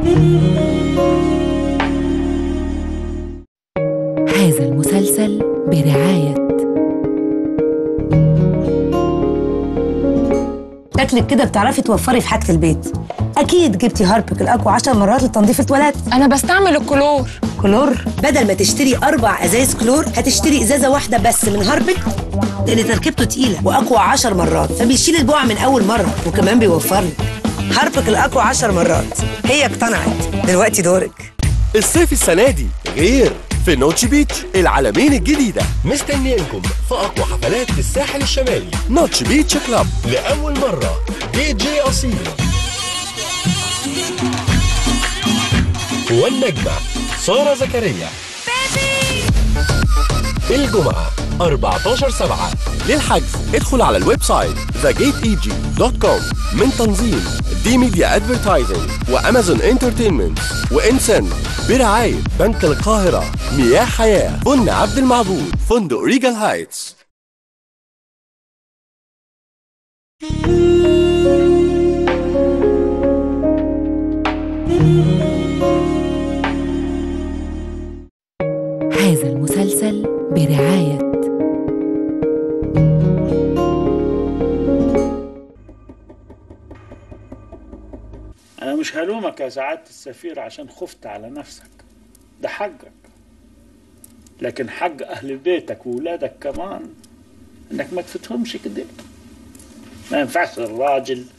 هذا المسلسل برعاية شكلك كده بتعرفي توفري في حاجة البيت أكيد جبتي هاربك الأقوى 10 مرات لتنظيف التواليت انا بستعمل الكلور كلور بدل ما تشتري أربع أزايز كلور هتشتري إزازة واحدة بس من هاربك لأن تركيبته تقيلة وأقوى 10 مرات فبيشيل البقع من أول مرة وكمان بيوفر لك هاربك الأقوى 10 مرات هي اقتنعت دلوقتي دورك الصيف السنة دي غير في نوتش بيتش العالمين الجديدة مستنيينكم في أقوى حفلات في الساحل الشمالي نوتش بيتش كلاب لأول مرة دي جي أصيل والنجمة سارة زكريا الجمعة 14 7 للحجز ادخل على الويب سايت thegateeg.com من تنظيم دي ميديا ادفرتايزنج وامازون انترتينمنت وانسن برعاية بنك القاهرة مياه حياة بن عبد المعبود فندق ريجال هايتس هذا المسلسل برعاية أنا مش هلومك يا سعادة السفير عشان خفت على نفسك ده حقك لكن حق أهل بيتك وولادك كمان إنك ما تفتهمش كده ما ينفعش الراجل